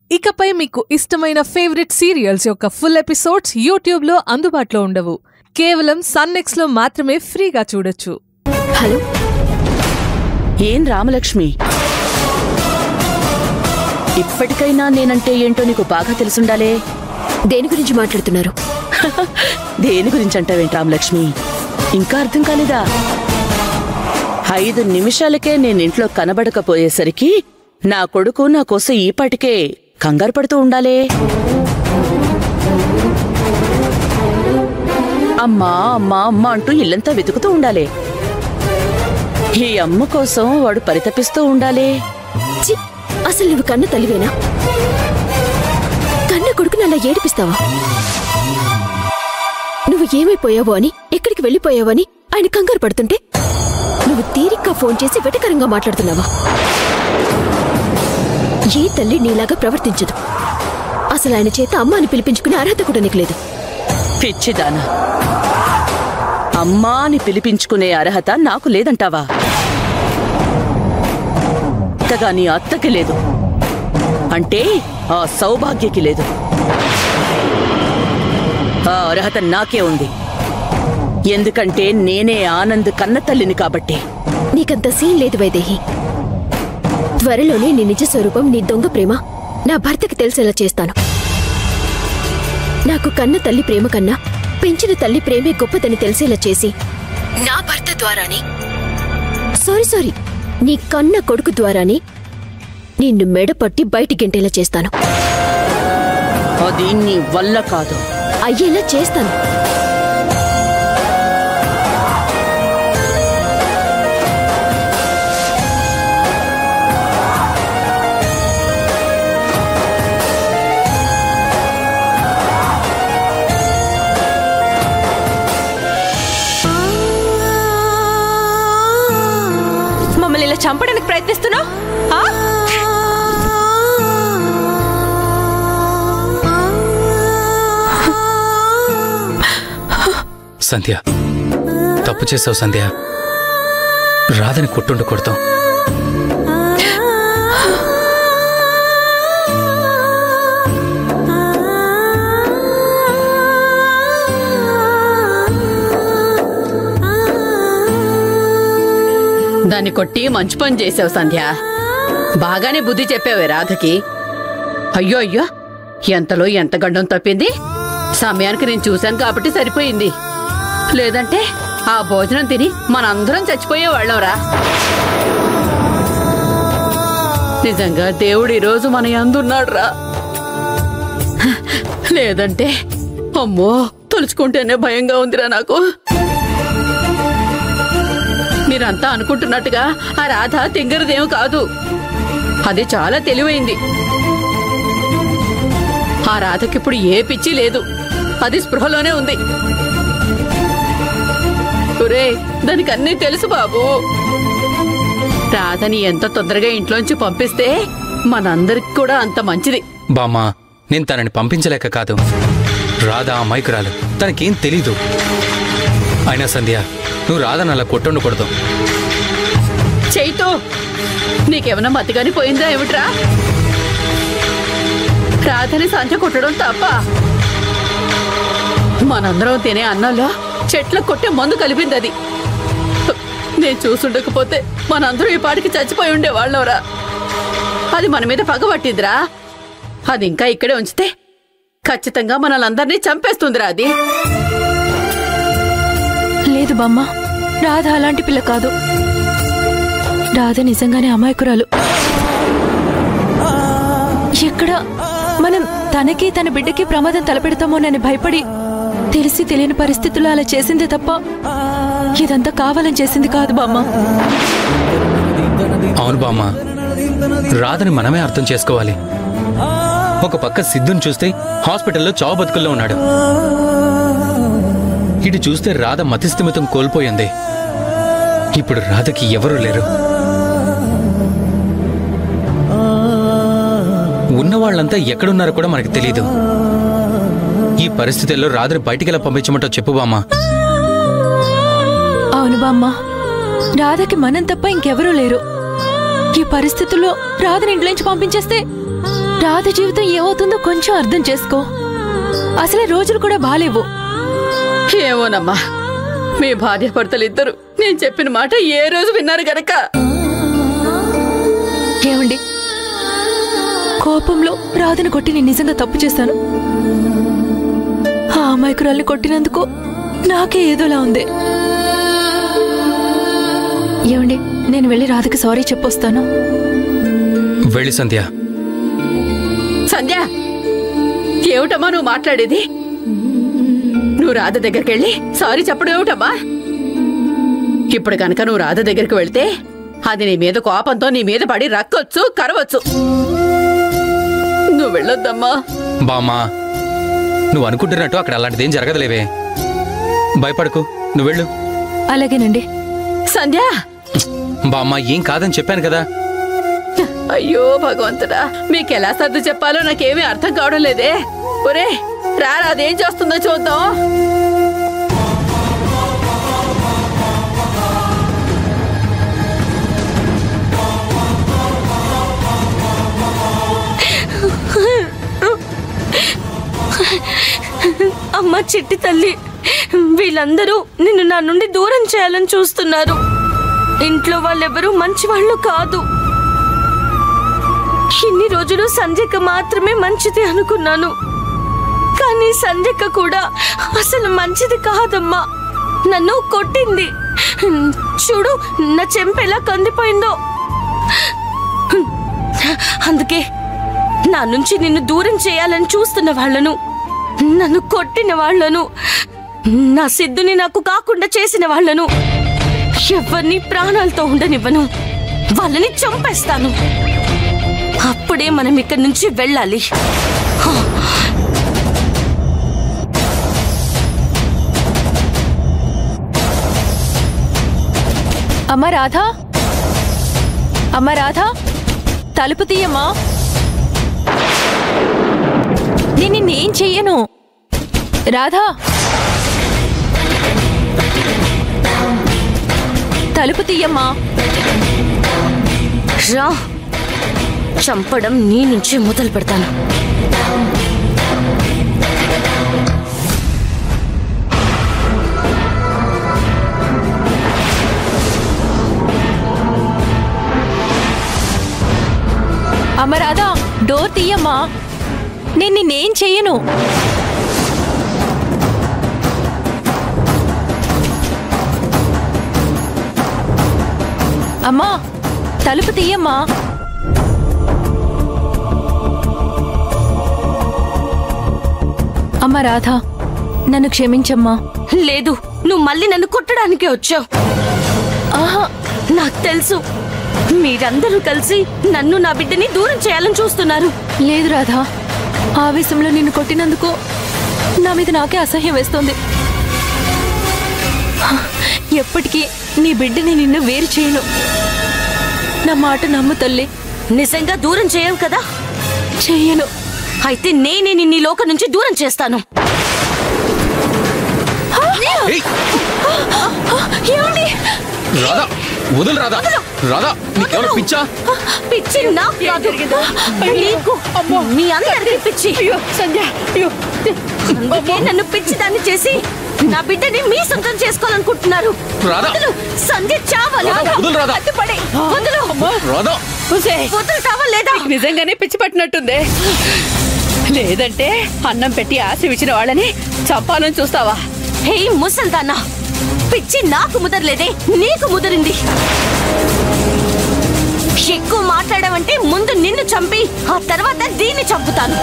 ఇకపై మీకు ఇష్టమైన ఫేవరెట్ సీరియల్స్ యొక్క ఫుల్ ఎపిసోడ్స్ యూట్యూబ్లో అందుబాటులో ఉండవు కేవలం సన్నెక్స్లో మాత్రమే ఫ్రీగా చూడొచ్చు హలో ఏం రామలక్ష్మి ఇప్పటికైనా నేనంటే ఏంటో నీకు బాగా తెలుసుండాలే దేని గురించి మాట్లాడుతున్నారు దేని గురించి అంటావేంటి రామలక్ష్మి ఇంకా అర్థం కాలేదా ఐదు నిమిషాలకే నేను ఇంట్లో కనబడకపోయేసరికి నా కొడుకు నా కోసం ఈపాటికే కంగారు పడుతూ ఉండాలే అమ్మా అమ్మా అమ్మా అంటూ ఇల్లంతా వెతుకుతూ ఉండాలి ఈ అమ్మ కోసం వాడు పరితపిస్తూ ఉండాలి ఛీ, అసలు నువ్వు కన్న తల్లివేనా కన్న కొడుకుని అలా ఏడిపిస్తావా నువ్వు ఏమైపోయావో అని ఎక్కడికి వెళ్ళిపోయావో అని ఆయన కంగారు పడుతుంటే నువ్వు తీరిగ్గా ఫోన్ చేసి వెటకరంగా మాట్లాడుతున్నావా ఏ తల్లి నీలాగా ప్రవర్తించదు అసలు ఆయన చేత అమ్మ అని పిలిపించుకునే అర్హత కూడా నీకు లేదు పిచ్చిదానా అమ్మా అని పిలిపించుకునే అర్హత నాకు లేదంటావా అత్తగా నీ అత్తకి లేదు అంటే ఆ సౌభాగ్యకి లేదు ఆ అర్హత నాకే ఉంది ఎందుకంటే నేనే ఆనంద్ కన్న తల్లిని కాబట్టి నీకంత సీన్ లేదు వైదేహి త్వరలోనే నీ నిజ స్వరూపం నీ దొంగ ప్రేమ నా భర్తకి తెలిసేలా చేస్తాను నాకు కన్న తల్లి ప్రేమ కన్నా పెంచిన తల్లి ప్రేమే గొప్పదని తెలిసేలా చేసి నా భర్త ద్వారానే సారీ సారీ నీ కన్న కొడుకు ద్వారానే నిన్ను మెడపట్టి బయటి గెంటేలా చేస్తాను అది నీ వల్ల కాదు అయ్యేలా చేస్తాను మమ్మల్ని ఇలా చంపడానికి ప్రయత్నిస్తున్నావు సంధ్య తప్పు చేసావు సంధ్య రాదని కొట్టుండకూడదు దాన్ని కొట్టి మంచి పని చేసావు సంధ్య బాగానే బుద్ధి చెప్పావే రాధకి అయ్యో అయ్యో ఎంతలో ఎంత గండం తప్పింది సమయానికి నేను చూశాను కాబట్టి సరిపోయింది లేదంటే ఆ భోజనం తిని మనందరం చచ్చిపోయేవాళ్ళంరా నిజంగా దేవుడు ఈరోజు మన అందున్నాడు రా లేదంటే అమ్మో తలుచుకుంటేనే భయంగా ఉందిరా నాకు మీరంతా అనుకుంటున్నట్టుగా ఆ రాధ తింగరదేం కాదు అది చాలా తెలివైంది ఆ రాధకిప్పుడు ఏ పిచ్చి లేదు అది స్పృహలోనే ఉంది ఒరే దానికి అన్నీ తెలుసు బాబు రాధని ఎంత తొందరగా ఇంట్లోంచి పంపిస్తే మనందరికి కూడా అంత మంచిది బామ్మా నేను తనని పంపించలేక కాదు రాధా అమాయకురాలు తనకేం తెలీదు అయినా సంధ్య నువ్వు రాధని అలా కొట్టుండకూడదు చైతో నీకేమన్నా మతిగాని పోయిందా ఏమిట్రా రాధని సంచ కొట్టడం తప్ప మనందరం తినే అన్నంలో చెట్ల కొట్టే మందు కలిపింది అది నేను చూసుండకపోతే మనందరం ఈ పాటికి చచ్చిపోయి ఉండేవాళ్ళవరా అది మన మీద పగబట్టిందిరా అది ఇంకా ఇక్కడే ఉంచితే ఖచ్చితంగా మనల్ని చంపేస్తుందిరా అది లేదు బామ్మ రాధ అలాంటి పిల్ల కాదు రాధ నిజంగానే అమాయకురాలు ఎక్కడ మనం తనకి తన బిడ్డకి ప్రమాదం తలపెడతామోనని భయపడి తెలిసి తెలియని పరిస్థితుల్లో అలా చేసిందే తప్ప ఇదంతా కావాలని చేసింది కాదు బామ్మ అవును బామ్మ రాధని మనమే అర్థం చేసుకోవాలి ఒక పక్క సిద్ధుని చూస్తే హాస్పిటల్లో చావు బతుకుల్లో ఉన్నాడు ఇటు చూస్తే రాధ మతిస్థిమితం కోల్పోయింది ఇప్పుడు రాధకి ఎవరూ లేరు ఉన్న వాళ్ళంతా ఎక్కడున్నారో కూడా మనకు తెలియదు ఈ పరిస్థితుల్లో రాధని బయటికి పంపించమంటో చెప్పు బామ్మా అవును బామ్మ రాధకి మనం తప్ప ఇంకెవరూ లేరు ఈ పరిస్థితుల్లో రాధని ఇంట్లోంచి పంపించేస్తే రాధ జీవితం ఏమవుతుందో కొంచెం అర్థం చేసుకో అసలే రోజులు కూడా బాలేవు ఏమోనమ్మా మీ భార్య భర్తలు ఇద్దరు నేను చెప్పిన మాట ఏ రోజు విన్నారు గనక ఏమండి కోపంలో రాధను కొట్టి నేను నిజంగా తప్పు చేశాను ఆ అమాయకురాల్ని కొట్టినందుకు నాకే ఏదోలా ఉంది ఏమండి నేను వెళ్ళి రాధకి సారీ చెప్పొస్తాను వెళ్ళి సంధ్య సంధ్య ఏమిటమ్మా నువ్వు మాట్లాడేది నువ్వు రాధ దగ్గరికి వెళ్ళి సారీ చెప్పడం ఏమిటమ్మా ఇప్పుడు కనుక నువ్వు రాధ దగ్గరికి వెళ్తే అది నీ మీద కోపంతో నీ మీద పడి రక్కొచ్చు కరవచ్చు నువ్వు వెళ్ళొద్దమ్మా బామ్మా నువ్వు అనుకుంటున్నట్టు అక్కడ అలాంటిదేం జరగదులేవే భయపడకు నువ్వు వెళ్ళు అలాగేనండి సంధ్య బామ్మ ఏం కాదని చెప్పాను కదా అయ్యో భగవంతుడా మీకెలా సర్దు చెప్పాలో నాకేమీ అర్థం కావడం లేదే ఒరే రారా అదేం చేస్తుందో చూద్దాం అమ్మ చిట్టి తల్లి వీళ్ళందరూ నిన్ను నా నుండి దూరం చేయాలని చూస్తున్నారు ఇంట్లో వాళ్ళెవరూ మంచి వాళ్ళు కాదు ఇన్ని రోజులు సంజయ్క మాత్రమే మంచిది అనుకున్నాను కానీ సంజయ్క కూడా అసలు మంచిది కాదమ్మా నన్ను కొట్టింది చూడు నా చెంప ఎలా కందిపోయిందో అందుకే నా నుంచి నిన్ను దూరం చేయాలని చూస్తున్న వాళ్ళను నన్ను కొట్టిన వాళ్ళను నా సిద్ధుని నాకు కాకుండా చేసిన వాళ్ళను ఎవరిని ప్రాణాలతో ఉండనివ్వను వాళ్ళని చంపేస్తాను అప్పుడే మనం ఇక్కడి నుంచి వెళ్ళాలి అమ్మ రాధా అమ్మ రాధా తలుపు తీయమ్మా నేను నిన్నేం చెయ్యను రాధా తలుపు తీయమ్మా రా చంపడం నీ నుంచి మొదలు పెడతాను అమ్మ రాధా డోర్ తీయమ్మా నేను నిన్నేం చెయ్యను అమ్మా తలుపు తీయమ్మా అమ్మ రాధా నన్ను క్షమించమ్మా లేదు నువ్వు మళ్ళీ నన్ను కొట్టడానికే వచ్చావు ఆహా నాకు తెలుసు మీరందరూ కలిసి నన్ను నా బిడ్డని దూరం చేయాలని చూస్తున్నారు లేదు రాధా ఆవేశంలో నిన్ను కొట్టినందుకు నా మీద నాకే అసహ్యం వేస్తోంది ఎప్పటికీ నీ బిడ్డని నిన్ను వేరు చేయను నా మాట నమ్ము తల్లి నిజంగా దూరం చేయవు కదా చెయ్యను అయితే నేనే నిన్ను ఈ లోకం నుంచి దూరం చేస్తాను ఏయ్, ఏమండి రాధా వదులు రాధా రాధా నీకెవరు పిచ్చా పిచ్చి నాకు కాదు నీకు మీ అందరికీ పిచ్చి సంధ్య అయ్యో అందుకే నన్ను పిచ్చి దాన్ని చేసి నా బిడ్డని మీ సొంతం చేసుకోవాలనుకుంటున్నారు రాధా. వదులు సంధ్య చావాలి రాధా, వదులు రాధా. కట్టుపడే. వదులు రాధా వదులుతావా లేదా నీకు నిజంగానే పిచ్చి పట్టినట్టుంది లేదంటే అన్నం పెట్టి ఆశ ఇచ్చిన వాళ్ళని చంపాలని చూస్తావా హే ముసల్దానా పిచ్చి నాకు ముదరలేదే నీకు ముదిరింది ఎక్కువ మాట్లాడమంటే ముందు నిన్ను చంపి ఆ తర్వాత దీన్ని చంపుతాను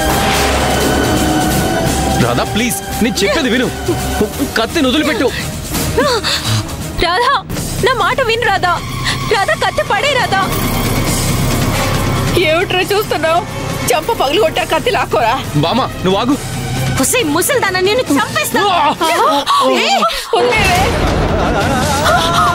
రాధా ప్లీజ్ నేను చెప్పేది విను కత్తిని వదిలిపెట్టు రాధా నా మాట విను రాధా రాధా కత్తి పడే రాధా ఏమిట్రా చూస్తున్నావు చంప పగులు కొట్టా కత్తి లాక్కోరా బామ్మ నువ్వు ఆగు ఒసే ముసల్దానా నిన్ను చంపేస్తా ఆ! ఏయ్! వదిలేవే.